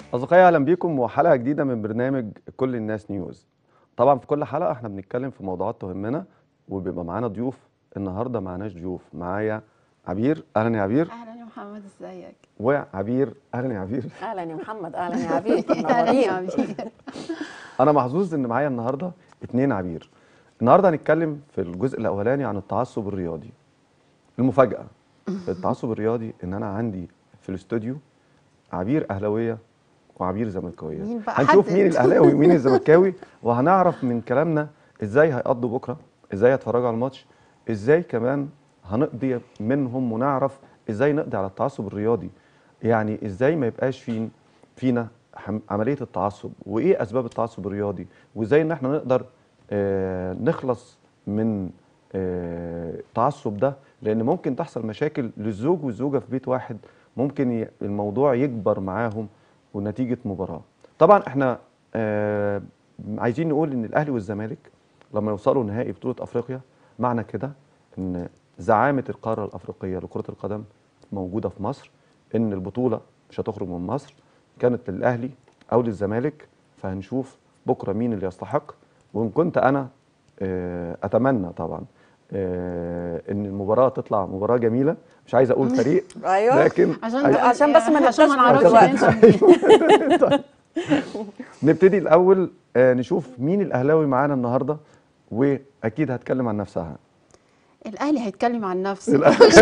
أصدقائي أهلا بيكم وحلقة جديدة من برنامج كل الناس نيوز طبعا في كل حلقة احنا بنتكلم في موضوعات تهمنا وبيبقى معانا ضيوف النهاردة معناش ضيوف معايا عبير أهلا يا عبير اهلا يا محمد ازيك وعبير أهلا يا عبير اهلا يا محمد اهلا يا عبيد اهلا يا منورين عبير أنا محظوظ إن معايا النهاردة اتنين عبير النهاردة هنتكلم في الجزء الأولاني عن التعصب الرياضي المفاجأة التعصب الرياضي إن أنا عندي في الاستوديو عبير أهلاوية وعبير زملكاوية مين بقى؟ هنشوف حدد. مين الأهلاوي ومين الزملكاوي وهنعرف من كلامنا إزاي هيقضوا بكرة إزاي هيتفرجوا على الماتش إزاي كمان هنقضي منهم ونعرف إزاي نقضي على التعصب الرياضي يعني إزاي ما يبقاش فين فينا حم- عملية التعصب وإيه أسباب التعصب الرياضي وإزاي إن إحنا نقدر آه، نخلص من آه، التعصب ده لأن ممكن تحصل مشاكل للزوج والزوجة في بيت واحد ممكن ي- الموضوع يكبر معاهم ونتيجة مباراة طبعا احنا آه، عايزين نقول ان الاهلي والزمالك لما يوصلوا نهائي بطولة افريقيا معنى كده ان زعامة القارة الافريقية لكرة القدم موجودة في مصر ان البطولة مش هتخرج من مصر كانت للاهلي او للزمالك فهنشوف بكرة مين اللي يستحق وان كنت انا آه، اتمنى طبعا آه، ان المباراة تطلع مباراة جميلة مش عايز اقول فريق ايوه لكن عشان عايز- عشان بس ما عشان ما نبداش نعرفش دلوقتي. مين طيب. نبتدي الاول آه، نشوف مين الاهلاوي معانا النهارده واكيد هتكلم عن نفسها الاهلي هيتكلم عن نفسه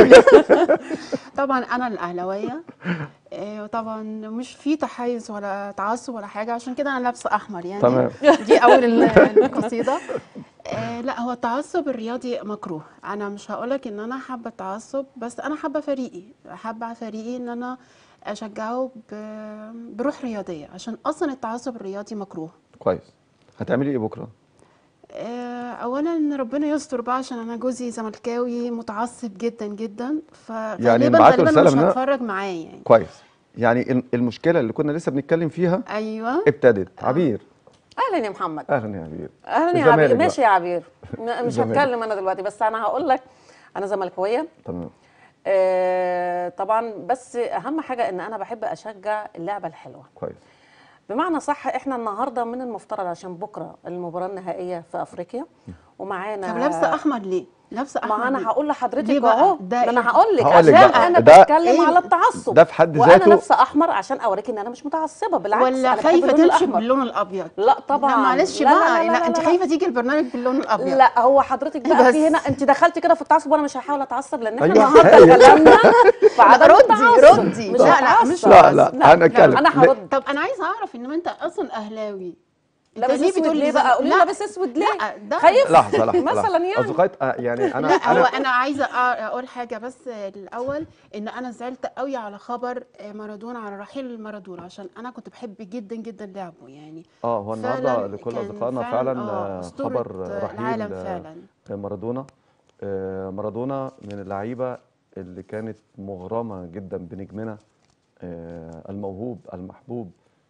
طبعا انا الاهلاويه آه، وطبعا مش في تحيز ولا تعصب ولا حاجه عشان كده انا لابسه احمر يعني تمام. دي اول ال- القصيده آه، لا هو التعصب الرياضي مكروه انا مش هقولك ان انا حابه التعصب بس انا حابه فريقي حابه فريقي ان انا اشجعه ب- بروح رياضيه عشان اصلا التعصب الرياضي مكروه كويس هتعملي ايه بكره آه، اولا ربنا يستر بقى عشان انا جوزي زملكاوي متعصب جدا جدا فغالبا نبعت له غالبا رسالة مش من هنا؟ هتفرج معاه يعني كويس يعني ال- المشكله اللي كنا لسه بنتكلم فيها ايوه ابتدت عبير اهلا يا محمد اهلا يا عبير اهلا يا الزمالك عبير بقى. ماشي يا عبير م- مش الزمالك. هتكلم انا دلوقتي بس انا هقول لك انا زملكاويه تمام آه طبعا بس اهم حاجه ان انا بحب اشجع اللعبه الحلوه كويس بمعنى صح احنا النهارده من المفترض عشان بكره المباراه النهائيه في افريقيا ومعانا طب لابسه احمر ليه لابسه احمر ما انا ليه؟ هقول ليه لحضرتك بقى؟ اهو ده ما انا إيه؟ هقول لك هقول لك عشان بقى، انا ده- بتكلم إيه؟ على التعصب ده في حد وانا ذاته- لابسه احمر عشان اوريك ان انا مش متعصبه بالعكس ولا أنا بحب خايفه اللون تمشي الأحمر. باللون الابيض لا طبعا لا معلش لا لا بقى لا لا, لا انت لا. خايفه تيجي البرنامج باللون الابيض لا هو حضرتك بقى بس. في هنا انت دخلتي كده في التعصب وانا مش هحاول اتعصب لان احنا أيوة. النهارده اتكلمنا في عدم ردي التعصب. ردي مش لا لا هتعصب. مش لا هتعصب. لا هنتكلم انا هرد طب انا عايزه اعرف ان انت اصلا اهلاوي انت لابس ليه اسود بتقول ليه لي بقى قولي لي لا، لابس اسود ليه لا ده خايف لحظه لحظه مثلا لحظة. يعني اصدقائي آه، يعني انا لا هو انا انا عايزه أ- اقول حاجه بس الاول ان انا زعلت قوي على خبر مارادونا على رحيل مارادونا عشان انا كنت بحب جدا جدا لعبه يعني اه هو النهارده فعلاً لكل كان اصدقائنا فعلاً، فعلا آه، آه، أسطورة خبر العالم رحيل آه، فعلا مارادونا آه، مارادونا من اللعيبه اللي كانت مغرمه جدا بنجمنا آه، الموهوب المحبوب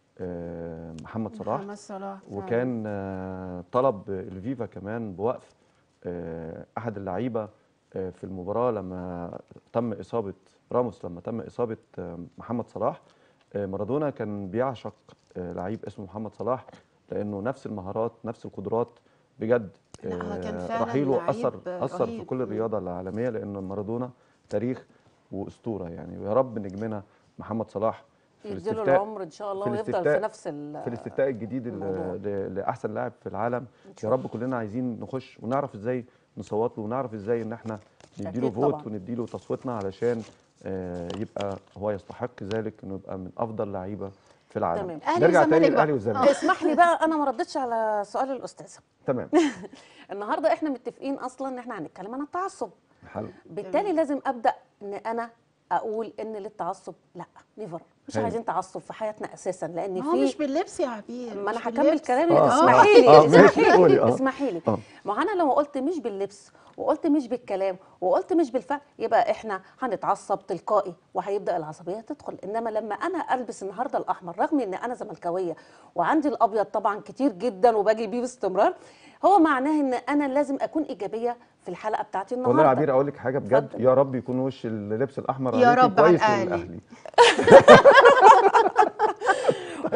آه، محمد صلاح محمد صلاح فعلاً. وكان آه، طلب الفيفا كمان بوقف آه، احد اللعيبه آه، في المباراه لما تم اصابه راموس لما تم اصابه آه، محمد صلاح آه، مارادونا كان بيعشق آه، لعيب اسمه محمد صلاح لانه نفس المهارات نفس القدرات بجد لا، هو كان آه، فعلاً رحيله لعيب اثر اثر في رهيب. كل مم. الرياضه العالميه لان مارادونا تاريخ واسطوره يعني ويا رب نجمنا محمد صلاح في يديله الاستفتاء العمر ان شاء الله في ويفضل الاستفتاء- في نفس ال في الاستفتاء الجديد ال- الموضوع. ل- لاحسن لاعب في العالم يا رب كلنا عايزين نخش ونعرف ازاي نصوت له ونعرف ازاي ان احنا نديله أكيد فوت طبعاً. ونديله تصويتنا علشان آه، يبقى هو يستحق ذلك انه يبقى من افضل لعيبه في العالم تمام. أهلي نرجع تاني والزمالك للاهلي بقى. والزمالك اسمح لي بقى انا ما ردتش على سؤال الاستاذه تمام النهارده احنا متفقين اصلا ان احنا هنتكلم عن التعصب حلو بالتالي لازم ابدا ان انا اقول ان للتعصب لا نيفر مش حلو. عايزين تعصب في حياتنا اساسا لان ما هو مش في باللبس يا عبير ما انا مش هكمل باللبس. كلامي آه، اسمحي لي آه، آه، ماشي، اسمحي قولي، لي آه. اسمحي لي آه. ما انا لو قلت مش باللبس وقلت مش بالكلام وقلت مش بالفعل يبقى احنا هنتعصب تلقائي وهيبدا العصبيه تدخل انما لما انا البس النهارده الاحمر رغم ان انا زملكاويه وعندي الابيض طبعا كتير جدا وباجي بيه باستمرار هو معناه ان انا لازم اكون ايجابيه في الحلقه بتاعتي النهارده والله يا عبير اقول لك حاجه بجد اتفضل. يا رب يكون وش اللبس الاحمر يا عليكي رب على كويس الأهلي. للاهلي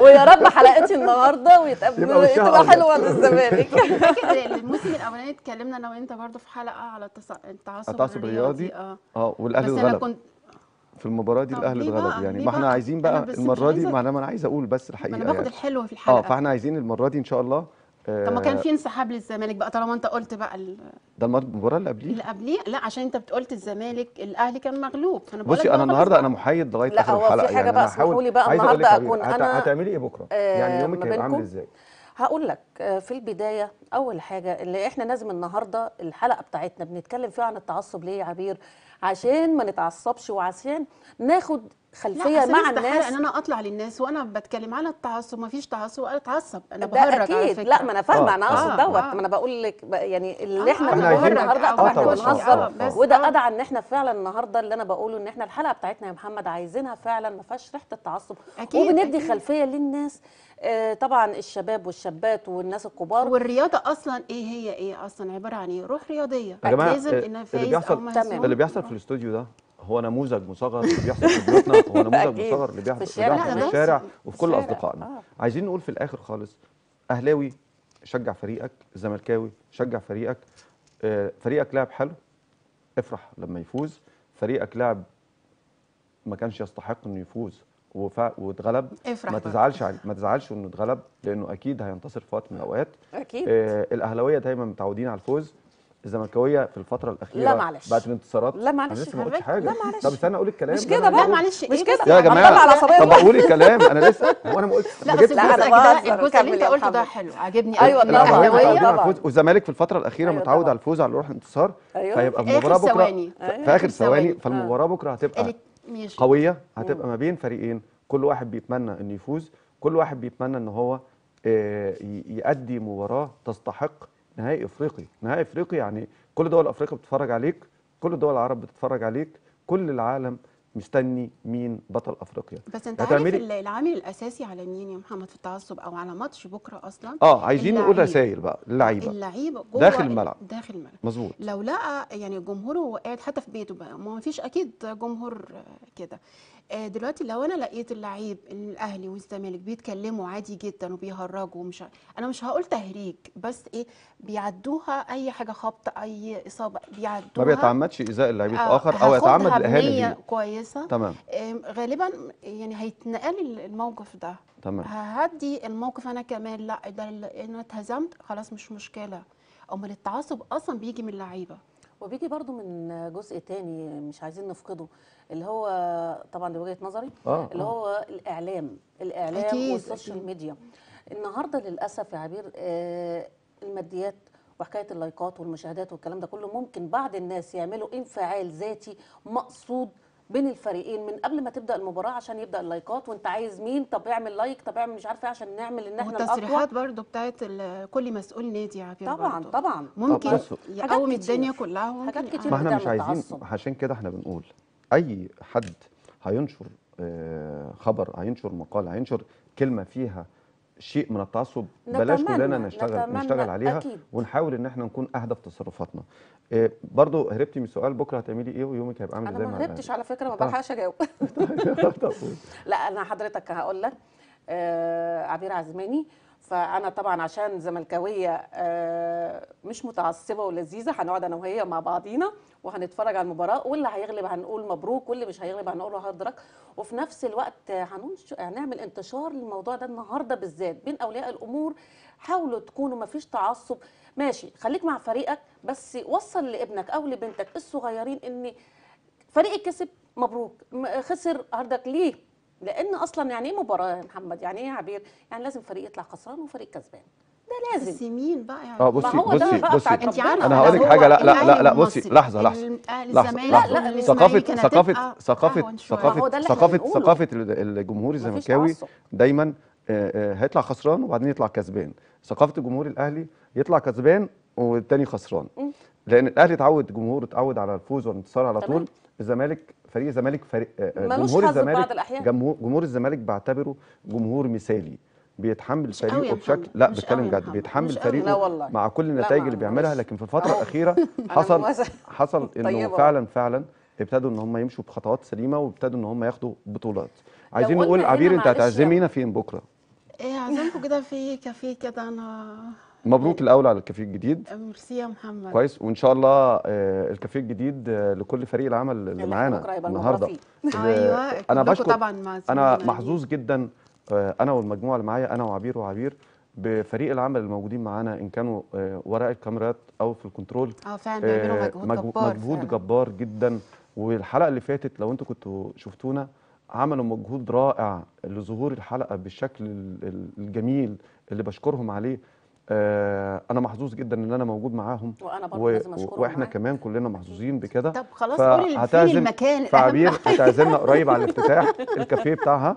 ويا رب حلقتي النهارده ويتقابل يبقى وشها تبقى أبيض. حلوه للزمالك فاكر الموسم الاولاني اتكلمنا انا وانت برضو في حلقه على التص- التعصب, التعصب الرياضي اه اه والاهلي بس انا اتغلب كنت في المباراه دي طب الاهلي ليه اتغلب بقى؟ يعني ليه ما احنا بقى؟ عايزين أنا بقى بس مش المره دي عايزة- ما انا ما انا عايز اقول بس ما الحقيقه انا باخد يعني. الحلو في اه الحلقه فاحنا عايزين المره دي ان شاء الله طب ما كان آه، في انسحاب للزمالك بقى طالما انت قلت بقى ال- ده المر- المباراه اللي قبليه اللي قبليه لا عشان انت قلت الزمالك الاهلي كان مغلوب فانا بقول لك بصي بقى انا خلاص النهارده بقى. انا محايد لغايه لا، اخر هو في الحلقه حاجة يعني بقى انا هحاول اسمحوا لي بقى عايز أقول لك النهاردة يا حبيبي، أكون هت- أنا، هتعملي ايه بكره آه، يعني يومك ما هيبقى عامل بينكم. ازاي هقول لك آه، في البدايه اول حاجه اللي احنا لازم النهارده الحلقه بتاعتنا بنتكلم فيها عن التعصب ليه يا عبير عشان ما نتعصبش وعشان ناخد لا خلفيه أصل مع استحالة الناس ان انا اطلع للناس وانا بتكلم على التعصب ما فيش تعصب انا اتعصب انا ده بهرج على اكيد فكره لا ما انا فاهمه آه، انا آه، اقصد دوت آه. ما انا بقول لك بقى يعني اللي آه، احنا آه، إحنا بنقوله عايزين- النهارده آه، اصلا احنا طبعاً، بنهزر آه، آه. وده آه. ادعى ان احنا فعلا النهارده اللي انا بقوله ان احنا الحلقه بتاعتنا يا محمد عايزينها فعلا ما فيهاش ريحه التعصب أكيد، وبندي أكيد. خلفيه للناس آه، طبعا الشباب والشابات والناس الكبار والرياضه اصلا ايه هي ايه اصلا عباره عن ايه روح رياضيه يا جماعه لازم آه، ان اللي فايز او بيحصل مهزوم اللي بيحصل في الاستوديو ده هو نموذج مصغر اللي بيحصل في بيوتنا هو نموذج أكيد. مصغر اللي بيحصل في الشارع اللي بيحصل كمان. في الشارع في وفي كل الشارع. اصدقائنا آه. عايزين نقول في الاخر خالص اهلاوي شجع فريقك زملكاوي شجع فريقك آه، فريقك لعب حلو افرح لما يفوز فريقك لعب ما كانش يستحق انه يفوز وفا- واتغلب افرح ما بقى. تزعلش عن- ما تزعلش انه اتغلب لانه اكيد هينتصر في وقت من الاوقات اكيد آه الاهلاويه دايما متعودين على الفوز الزملكاويه في الفتره الاخيره لا معلش. بعد الانتصارات لا معلش، انا لسه ما خلي قلتش بالك. حاجه لا معلش. طب استنى اقول الكلام مش اللي كده أنا بقى لا بقوله. معلش مش إيه كده بس؟ يا هنطلع جماعه العصبية طب بقى. اقول الكلام انا لسه هو انا ما قلت لا ما بس جبتش لا، الجزء أنا ده بهزر. الجزء اللي كمل انت يا قلته ده محمد. حلو عاجبني أيوة قوي. طبعاً. الاهلاويه الاهلاويه متعودين على طبعاً. الفوز والزمالك في الفتره الاخيره أيوة متعود طبعاً. على الفوز على روح الانتصار أيوة. فيبقى آخر المباراه بكره ثواني. ف- أيوة. في اخر آخر ثواني ثواني. فالمباراه بكره هتبقى اللي- ماشي قويه هتبقى ما بين فريقين كل واحد بيتمنى انه يفوز كل واحد بيتمنى ان هو آه، ي- يأدي مباراه تستحق نهائي افريقي نهائي افريقي يعني كل دول افريقيا بتتفرج عليك كل دول العرب بتتفرج عليك كل العالم مستني مين بطل افريقيا بس انت عارف هتعملي- ال- العامل الاساسي على مين يا محمد في التعصب او على ماتش بكره اصلا اه عايزين نقول اللعيب. رسائل بقى للعيبه اللعيبه جوه داخل الملعب. داخل الملعب مظبوط لو لقى يعني جمهوره وهو قاعد حتى في بيته بقى ما فيش اكيد جمهور آه، كده آه، دلوقتي لو انا لقيت اللعيب ان الاهلي والزمالك بيتكلموا عادي جدا وبيهرجوا ومش ع- انا مش هقول تهريج بس ايه بيعدوها اي حاجه خبط اي اصابه ما بيعدوها بيتعمدش ايذاء اللعيب آه، الاخر او يتعمد هاخدها الاهانه بنية ليه كويسه تمام آم، غالبا يعني هيتنقل الموقف ده تمام ههدي الموقف انا كمان لا ده ال- انا اتهزمت خلاص مش مشكله امال التعصب اصلا بيجي من اللعيبه وبيجي برضو من جزء تاني مش عايزين نفقده اللي هو طبعا دي وجهة نظري اه اللي آه. هو الإعلام الإعلام أكيد، والسوشيال أكيد. ميديا النهاردة للأسف يا عبير آه، الماديات وحكاية اللايكات والمشاهدات والكلام ده كله ممكن بعض الناس يعملوا انفعال ذاتي مقصود بين الفريقين من قبل ما تبدا المباراه عشان يبدا اللايكات وانت عايز مين طب اعمل لايك طب اعمل مش عارفه ايه عشان نعمل ان احنا الاقوى والتصريحات برضو بتاعت ال- كل مسؤول نادي عبير طبعا برضو. طبعا ممكن طب بصوا. يقوم حاجات كتير. الدنيا كلها وممكن حاجات كتير ما يقوم- احنا مش بتعمل عايزين تعصب. عشان كده احنا بنقول اي حد هينشر آه، خبر هينشر مقال هينشر كلمه فيها شيء من التعصب بلاش نتمنى- كلنا نشتغل نتمنى نشتغل عليها أكيد. ونحاول ان احنا نكون اهدى في تصرفاتنا آه، برضو هربتي من السؤال بكره هتعملي ايه ويومك هيبقى عامل انا ازاي ما مع هربتش على فكره ما طب. بلحقش اجاوب الأهلي؟ طب قول. لا انا حضرتك هقول لك آه عبير عزماني فانا طبعا عشان زملكاويه آه مش متعصبه ولذيذه هنقعد انا وهي مع بعضينا وهنتفرج على المباراه واللي هيغلب هنقول مبروك واللي مش هيغلب هنقول له هدرك وفي نفس الوقت هننش... هنعمل انتشار للموضوع ده النهارده بالذات بين اولياء الامور حاولوا تكونوا ما فيش تعصب ماشي خليك مع فريقك بس وصل لابنك او لبنتك الصغيرين ان فريقك كسب مبروك م- خسر هاردك ليه؟ لان اصلا يعني ايه مباراه يا محمد؟ يعني ايه يا عبير؟ يعني لازم فريق يطلع خسران وفريق كسبان ده بس لازم مين بقى يعني اه بصي هو ده بصي بقى بصي بتاعت انت ربنا. عارفه انا هقول لك لو حاجه لا لا الأهلي لا لا بصي والمصري، لحظه لحظه الأهلي لحظه الزمالك لحظه لا، لا، والإسماعيلي ثقافه كانت ثقافه هتبقى ثقافه أهون شوية. ما هو ثقافه ده اللي إحنا ثقافه بنقوله. ثقافه ال- الجمهور مفيش الزملكاوي تعصب. دايما آه، آه، هيطلع خسران وبعدين يطلع كسبان ثقافه الجمهور الاهلي يطلع كسبان والتاني خسران مم. لان الاهلي اتعود جمهور اتعود على الفوز والانتصار على تمام. طول الزمالك فريق الزمالك فريق آه، آه، ملوش جمهور حظ في بعض الزمالك الأحيان. جمهور جمهور الزمالك بعتبره جمهور مثالي بيتحمل مش قوي فريقه يا بشكل محمد، لا مش بتكلم قوي يا جد محمد، بيتحمل مش قوي. لا فريقه والله. مع كل لا، النتائج ما- اللي بيعملها معلش. لكن في الفتره أهو. الاخيره أنا حصل موافقة. حصل انه طيبة. فعلا فعلا ابتدوا ان هم يمشوا بخطوات سليمه وابتدوا ان هم ياخدوا بطولات عايزين قلنا نقول هنا عبير انت معلش يا- هتعزمينا فين بكره هعزمكم كده في كافيه كده انا مبروك الاول على الكافيه الجديد ميرسي يا محمد كويس وان شاء الله آه، الكافيه الجديد آه، لكل فريق العمل اللي اللي معانا بكرة هيبقى النهارده المباراه اللي- ايوه انا كلكم بشكر طبعا معزومين انا يعني. محظوظ جدا آه، انا والمجموعه اللي معايا انا وعبير وعبير بفريق العمل الموجودين معانا ان كانوا آه، وراء الكاميرات او في الكنترول اه فعلا بيعملوا آه، مجهود مجهو- جبار مجهود فعلا. جبار جدا والحلقه اللي فاتت لو انتوا كنتوا شفتونا عملوا مجهود رائع لظهور الحلقه بالشكل ال- ال- الجميل اللي بشكرهم عليه آه، انا محظوظ جدا ان انا موجود معاهم وانا برضه و- لازم اشكرهم واحنا معاك. كمان كلنا محظوظين بكده طب خلاص قولي فين فهتعزم- المكان فعبير أهم حاجة. هتعزمنا قريب على الافتتاح الكافيه بتاعها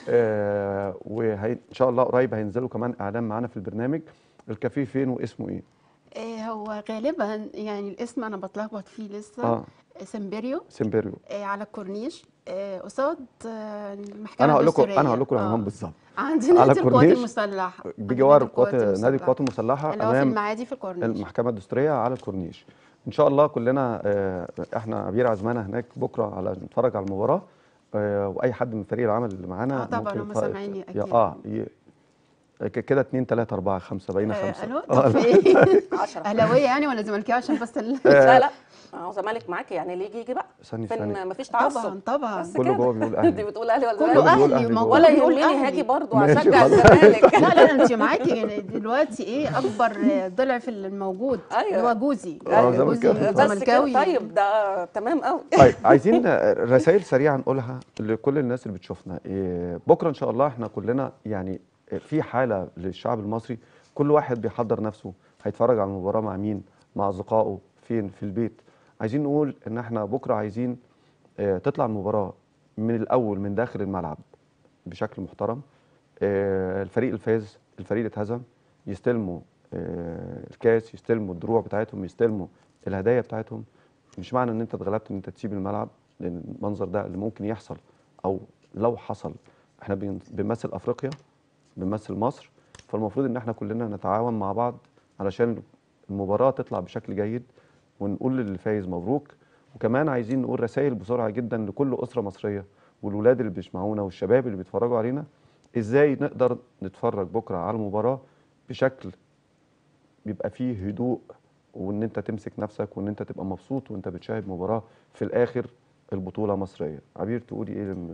آه وان شاء الله قريب هينزلوا كمان اعلان معانا في البرنامج الكافيه فين واسمه ايه إيه هو غالبا يعني الاسم انا بتلخبط فيه لسه اه سمبريو سيمبريو إيه على الكورنيش إيه قصاد آه، المحكمه انا هقول لكم الدستورية. انا هقول لكم آه. العنوان بالظبط عندنا على نادي القوات الكورنيش المسلحه بجوار عند قوات القوات نادي القوات المسلحه اللي هو في امام المعادي في الكورنيش المحكمه الدستوريه على الكورنيش ان شاء الله كلنا آه، احنا عبير عزمانه هناك بكره على نتفرج على المباراه آه، واي حد من فريق العمل اللي معانا آه، طبعاً ممكن هم يتفرج- سامعيني يا- أكيد. اه ي- ك- كده 2 3 4 5 بقينا آه، 5 الو طب في ايه 10 اهلاويه يعني ولا زملكاويه عشان بس ال... لا لا هو زمالك معاكي يعني اللي يجي يجي بقى ثانية فين ثانية مفيش طبعا تعصب طبعا بس كله كده. جوه بيقول انت اهلي بتقول اهلي ولا كله زمالك بيقول اهلي أهلي ما جوه. ولا بيقول يهمني أهلي. هاجي برضه ماشي، اشجع خلاص. الزمالك لا لا انت معاكي يعني دلوقتي ايه اكبر ضلع في الموجود أيوة. اللي هو جوزي آه، جوزي زملكاوي. بس كده زملكاوي طيب ده تمام قوي طيب عايزين رسائل سريعه نقولها لكل الناس اللي بتشوفنا إيه، بكره ان شاء الله احنا كلنا يعني في حاله للشعب المصري كل واحد بيحضر نفسه هيتفرج على المباراه مع مين مع اصدقائه فين في البيت عايزين نقول ان احنا بكره عايزين آه، تطلع المباراه من الاول من داخل الملعب بشكل محترم آه، الفريق الفاز الفريق اللي اتهزم يستلموا آه، الكاس يستلموا الدروع بتاعتهم يستلموا الهدايا بتاعتهم مش معنى ان انت اتغلبت ان انت تسيب الملعب لان المنظر ده اللي ممكن يحصل او لو حصل احنا بن- بنمثل افريقيا بنمثل مصر فالمفروض ان احنا كلنا نتعاون مع بعض علشان المباراه تطلع بشكل جيد ونقول للي فايز مبروك وكمان عايزين نقول رسائل بسرعه جدا لكل اسره مصريه والولاد اللي بيسمعونا والشباب اللي بيتفرجوا علينا ازاي نقدر نتفرج بكره على المباراه بشكل بيبقى فيه هدوء وان انت تمسك نفسك وان انت تبقى مبسوط وانت بتشاهد مباراه في الاخر البطوله مصريه عبير تقولي ايه لم-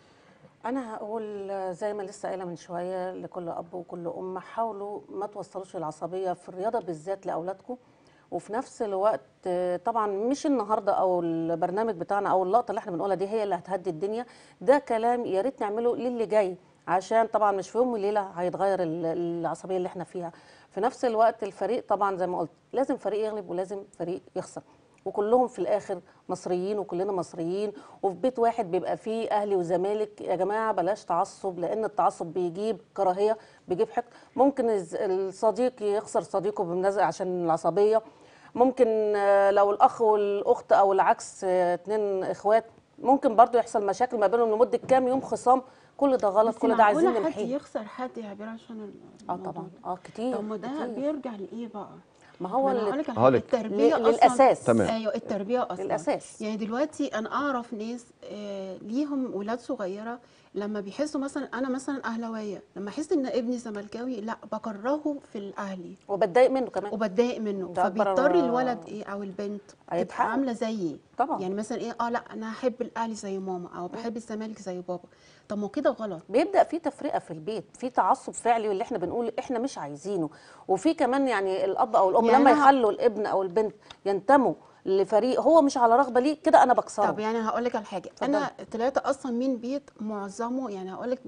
انا هقول زي ما لسه قايله من شويه لكل اب وكل ام حاولوا ما توصلوش العصبيه في الرياضه بالذات لاولادكم وفي نفس الوقت آه، طبعا مش النهارده او البرنامج بتاعنا او اللقطه اللي احنا بنقولها دي هي اللي هتهدي الدنيا ده كلام يا ريت نعمله للي جاي عشان طبعا مش في يوم وليله هيتغير ال- العصبيه اللي احنا فيها في نفس الوقت الفريق طبعا زي ما قلت لازم فريق يغلب ولازم فريق يخسر وكلهم في الاخر مصريين وكلنا مصريين وفي بيت واحد بيبقى فيه اهلي وزمالك يا جماعه بلاش تعصب لان التعصب بيجيب كراهيه بيجيب حقد ممكن الز- الصديق يخسر صديقه بمنازع عشان العصبيه ممكن آه، لو الاخ والاخت او العكس آه، اتنين اخوات ممكن برضو يحصل مشاكل ما بينهم لمده كام يوم خصام كل ده غلط بس كل ده عايزين معقولة حد نمحيه يخسر حد يا عبير عشان ال- اه الموضوع طبعا ده؟ اه كتير طب ما ده كتير. بيرجع لايه بقى؟ ما هو ما أنا اللي هقولك على هقولك. حاجة، التربيه ل- اصلا للأساس. تمام. ايوه التربيه اصلا للأساس. يعني دلوقتي انا اعرف ناس آه ليهم ولاد صغيره لما بيحسوا مثلا انا مثلا اهلاويه لما احس ان ابني زملكاوي لا بكرهه في الاهلي وبتضايق منه كمان وبتضايق منه ده أكبر- فبيضطر الولد ايه او البنت تبقى هيتحقق. عامله زيي طبعا. يعني مثلا ايه اه لا انا احب الاهلي زي ماما او بحب الزمالك زي بابا طب ما هو كده غلط بيبدا في تفرقه في البيت في تعصب فعلي واللي احنا بنقول احنا مش عايزينه وفي كمان يعني الاب او الام يعني لما أنا- يخلوا الابن او البنت ينتموا لفريق هو مش على رغبه ليه كده انا بكسره طب يعني هقول لك على حاجه انا طلعت اصلا من بيت معظمه يعني هقول لك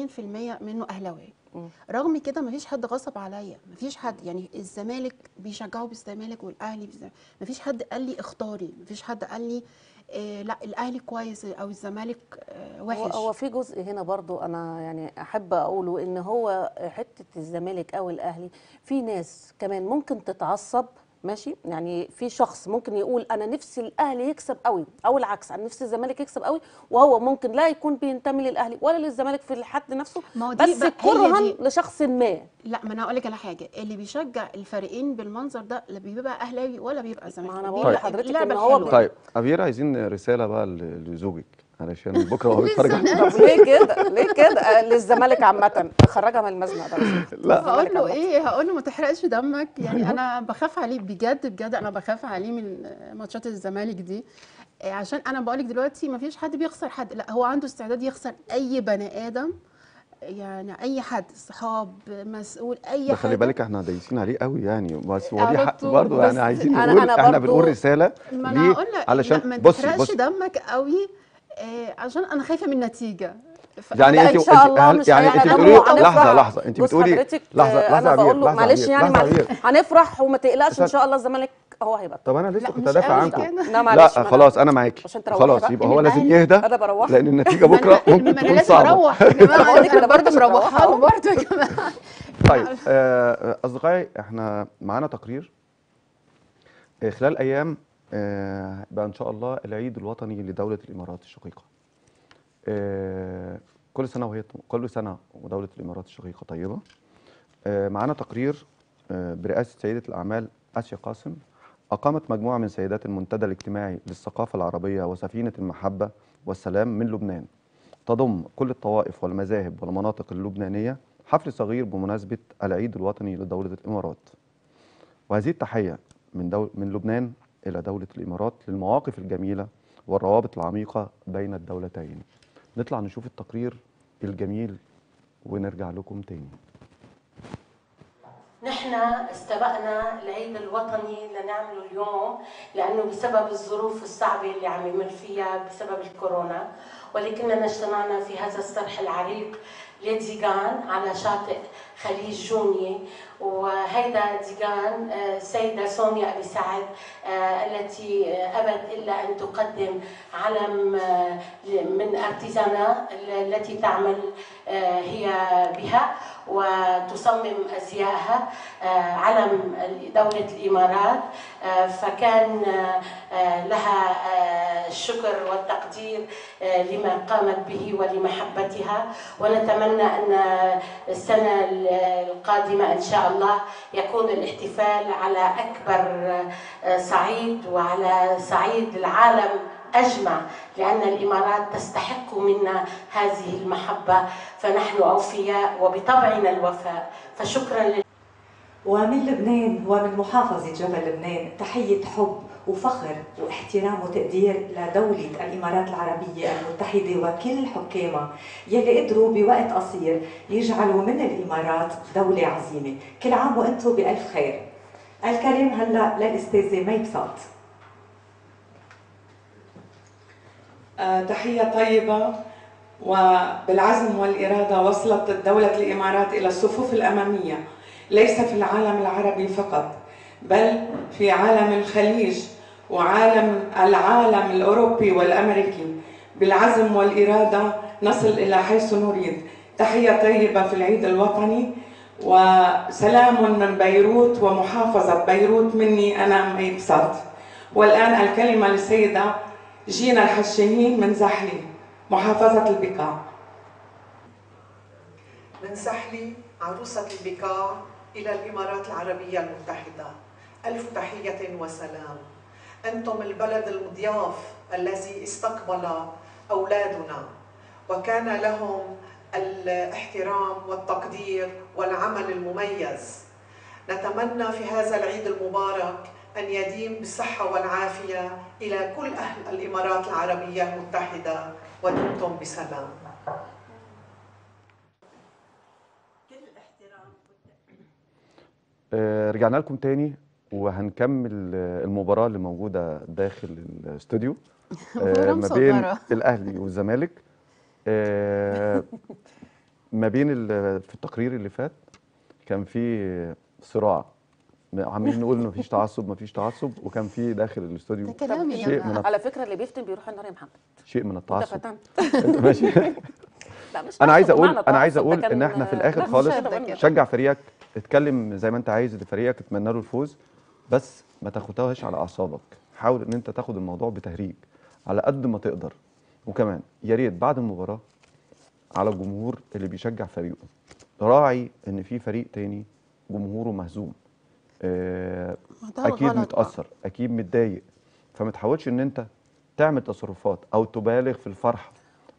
80% منه اهلاوي رغم كده مفيش حد غصب عليا مفيش حد يعني الزمالك بيشجعوا بالزمالك والاهلي بالزمالك مفيش حد قال لي اختاري مفيش حد قال لي إيه لا الاهلي كويس او الزمالك آه، هو, وحش هو في جزء هنا برضو انا يعني احب اقوله ان هو حته الزمالك او الاهلي في ناس كمان ممكن تتعصب ماشي يعني في شخص ممكن يقول انا نفسي الاهلي يكسب قوي او العكس انا نفسي الزمالك يكسب قوي وهو ممكن لا يكون بينتمي للاهلي ولا للزمالك في الحد نفسه ما هو دي بس بقى- هي كرها دي. لشخص ما لا ما انا هقول لك على حاجه اللي بيشجع الفريقين بالمنظر ده لا بيبقى اهلاوي ولا بيبقى زمالك ما أنا بيبقى بقول لحضرتك اللعبة إن هو الحلوة. بي- طيب أبير عايزين رسالة بقى ل- لزوجك علشان بكره وهو بيتفرج على لسه طب ليه كده ليه كده آه، للزمالك عامه خرجها من المزنق ده لا هقول له عامة. ايه هقول له ما تحرقش دمك يعني انا بخاف عليه بجد بجد انا بخاف عليه من ماتشات الزمالك دي إيه، عشان انا بقولك دلوقتي ما فيش حد بيخسر حد لا هو عنده استعداد يخسر اي بني ادم يعني اي حد صحاب مسؤول اي ده حاجه خلي بالك احنا دايسين عليه قوي يعني بس هو على ليه حق طول. برضه بس يعني عايزين أنا- نقول أنا احنا برضو- بنقول رساله ما ليه انا هقول لك علشان لا، ما بصي تحرقش بصي دمك قوي إيه، عشان انا خايفه من النتيجه ف- يعني لا، انت إن شاء الله هل- مش يعني انت هيعلى بتقولي دمه وهنفرح. لحظه لحظه انت بص بتقولي حضرتك لحظه آه، لحظه انا يا بقول أمير، له لحظه يا معلش أمير، يعني لحظه يا معلش أمير. هنفرح وما تقلقش ان استنى. شاء الله الزمالك هو هيبقى طب انا لسه لا، كنت مش دافع قوي عنكم كده. لا معلش لا ما أنا- خلاص انا معاكي عشان تروحي خلاص بقى. يبقى من هو لازم الأهلي. يهدى انا بروح لان النتيجه بكره ما ممكن انا تكون لازم صعبه اروح يا جماعه بقول لك انا أنا برضه برضه مروحه له مروحة. برضه يا جماعه طيب آه، اصدقائي احنا معانا تقرير آه، خلال ايام آه، بقى ان شاء الله العيد الوطني لدوله الامارات الشقيقه آه، كل سنه وهي كل سنه ودوله الامارات الشقيقه طيبه آه، معانا تقرير آه، برئاسه سيده الاعمال اسيا قاسم اقامت مجموعه من سيدات المنتدى الاجتماعي للثقافه العربيه وسفينه المحبه والسلام من لبنان تضم كل الطوائف والمذاهب والمناطق اللبنانيه حفل صغير بمناسبه العيد الوطني لدوله الامارات وهذه التحيه من دول من لبنان الى دوله الامارات للمواقف الجميله والروابط العميقه بين الدولتين نطلع نشوف التقرير الجميل ونرجع لكم تاني نحن استبقنا العيد الوطني لنعمله اليوم لانه بسبب الظروف الصعبه اللي عم يمر فيها بسبب الكورونا ولكننا اجتمعنا في هذا الصرح العريق لديغان على شاطئ خليج جونية وهيدا ديغان آه، السيدة سونيا أبي سعد آه، التي آه، أبت إلا أن تقدم علم آه، من ارتيزانا التي تعمل آه، هي بها وتصمم ازيائها آه، علم دوله الامارات آه، فكان آه، آه، لها آه، الشكر والتقدير آه، لما قامت به ولمحبتها ونتمنى ان السنه القادمه ان شاء الله يكون الاحتفال على اكبر آه، صعيد وعلى صعيد العالم أجمع لأن الإمارات تستحق منا هذه المحبة فنحن أوفياء وبطبعنا الوفاء فشكرا لله ومن لبنان ومن محافظة جبل لبنان تحية حب وفخر واحترام وتقدير لدولة الإمارات العربية المتحدة وكل حكامها يلي قدروا بوقت قصير يجعلوا من الإمارات دولة عظيمة كل عام وأنتم بألف خير الكلام هلأ للأستاذة مي بساط آه، تحية طيبة وبالعزم والإرادة وصلت دولة الإمارات إلى الصفوف الأمامية ليس في العالم العربي فقط بل في عالم الخليج وعالم العالم الأوروبي والأمريكي بالعزم والإرادة نصل إلى حيث نريد تحية طيبة في العيد الوطني وسلام من بيروت ومحافظة بيروت مني أنا مي بساط والآن الكلمة للسيدة جينا الحشاهين من زحلي محافظة البقاع من سحلي عروسة البقاع إلى الإمارات العربية المتحدة ألف تحية وسلام أنتم البلد المضياف الذي استقبل أولادنا وكان لهم الاحترام والتقدير والعمل المميز نتمنى في هذا العيد المبارك أن يديم بالصحة والعافية إلى كل أهل الإمارات العربية المتحدة ودمتم بسلام آه، رجعنا لكم تاني وهنكمل آه، المباراة اللي موجودة داخل الاستوديو آه، مباراة ما بين مصغرة. الأهلي والزمالك آه، ما بين ال- في التقرير اللي فات كان في صراع عمالين نقول مفيش تعصب مفيش تعصب وكان في داخل الاستوديو ده كلام يا شيء جماعه من على فكره اللي بيفتن بيروح النار يا محمد شيء من انت التعصب فتنت ماشي لا مش انا عايز تعصب اقول بمعنى انا عايز تعصب، ده اقول كان- ان احنا في لا، الاخر مش خالص كده برضه. شجع فريقك اتكلم زي ما انت عايز لفريقك اتمنى له الفوز بس ما تاخدهاش على اعصابك حاول ان انت تاخد الموضوع بتهريج على قد ما تقدر وكمان يا ريت بعد المباراه على الجمهور اللي بيشجع فريقه راعي ان في فريق تاني جمهوره مهزوم آه، ما ده اكيد الغلط بقى. متاثر اكيد متضايق فما تحاولش ان انت تعمل تصرفات او تبالغ في الفرحه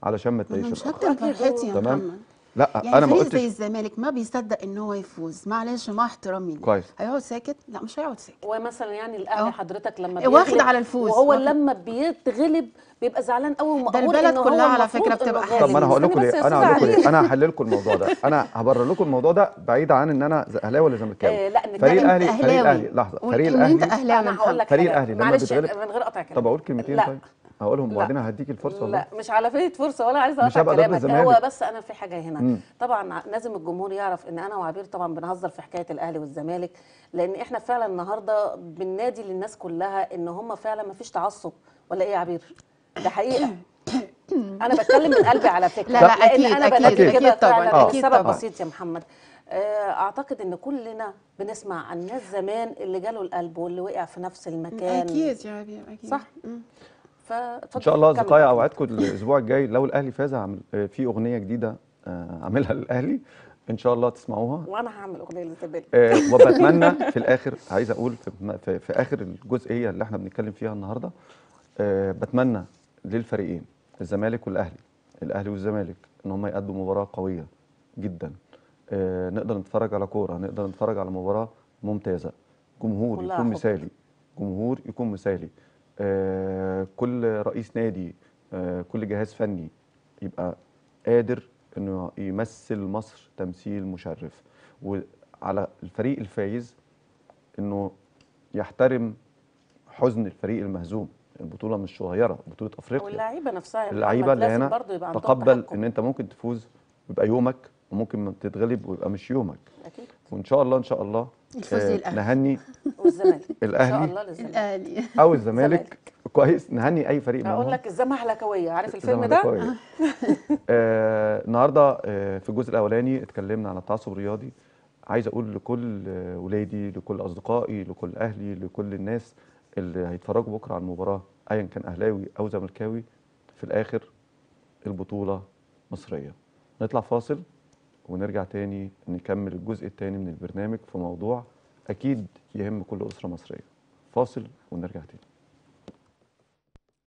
علشان ما انا تضايقش مش الآخر. هكتم فرحتي يا تمام. محمد لا يعني انا ما فريق زي قلتش الزمالك ما بيصدق ان هو يفوز معلش مع احترامي ليه. كويس. هيقعد ساكت لا مش هيقعد ساكت ومثلا يعني الاهلي أهو. حضرتك لما واخد بيغلب على الفوز، وهو واخد. لما بيتغلب بيبقى زعلان قوي ومقهور البلد إن هو كلها على المفروض فكرة إنه بتبقى غالب. طب ما انا هقول لكم استني بس ليه يا انا أستاذ هقول لكم علي. ليه انا هحلل لكم الموضوع ده انا هبرر لكم الموضوع ده بعيد عن ان انا اهلاوي ولا زملكاوي آه، لا، نتكلم فريق الاهلي أهلاوي. فريق الاهلي لحظه قول فريق إن أنت الاهلي أهلاوي انا هقول لك فريق حاجة. الأهلي لما معلش بيتغلب- من غير قطع كلام طب اقول كلمتين لا. طيب هقولهم لا. وبعدين هديك الفرصه والله لا مش على فكره فرصه ولا عايزه مش اقطع هبقى ضد كلامك الزمالك. هو بس انا في حاجه هنا مم. طبعا ع- لازم الجمهور يعرف ان انا وعبير طبعا بنهزر في حكايه الاهلي والزمالك لان احنا فعلا النهارده بننادي للناس كلها ان هم فعلا ما فيش تعصب ولا ايه يا عبير ده حقيقه انا بتكلم من قلبي على فكره لا، لا، لان أكيد، انا أكيد، بنادي أكيد كده طبعاً، فعلا أكيد لسبب طبعاً. بسيط يا محمد آه، اعتقد ان كلنا بنسمع عن ناس زمان اللي جاله القلب واللي وقع في نفس المكان اكيد يا عبير اكيد صح. مم. فاتفضل ان شاء الله كمل. اصدقائي اوعدكم الاسبوع الجاي لو الاهلي فاز هعمل آه، في اغنيه جديده آه، اعملها للاهلي ان شاء الله تسمعوها وانا هعمل اغنيه للزمالك آه، وبتمنى في الاخر عايز اقول في, في, في اخر الجزئيه اللي احنا بنتكلم فيها النهارده آه، بتمنى للفريقين الزمالك والاهلي الاهلي والزمالك ان هم يقدموا مباراه قويه جدا آه، نقدر نتفرج على كوره نقدر نتفرج على مباراه ممتازه جمهور كلها يكون حب. مثالي جمهور يكون مثالي آه، كل رئيس نادي آه، كل جهاز فني يبقى قادر انه يمثل مصر تمثيل مشرف وعلى الفريق الفايز انه يحترم حزن الفريق المهزوم البطوله مش صغيره بطوله افريقيا واللعيبه نفسها يا اللعيبه محمد اللي لازم هنا برضو يبقى عندهم تقبل تحكم. ان انت ممكن تفوز ويبقى يومك وممكن ما تتغلب ويبقى مش يومك اكيد وان شاء الله ان شاء الله الفوز آه، للأهلي. نهني والزمالك ان الأهلي. شاء الله للزمالك الاهلي او الزمالك زمالك. كويس نهني اي فريق منهم اقول لك الزمهلكاويه عارف الفيلم ده الزمالكاوية. آه النهارده آه في الجزء الاولاني اتكلمنا عن التعصب الرياضي عايز اقول لكل آه ولادي لكل اصدقائي لكل اهلي لكل الناس اللي هيتفرجوا بكره على المباراه ايا كان اهلاوي او زملكاوي في الاخر البطوله مصريه نطلع فاصل ونرجع تاني نكمل الجزء الثاني من البرنامج في موضوع اكيد يهم كل اسره مصريه فاصل ونرجع تاني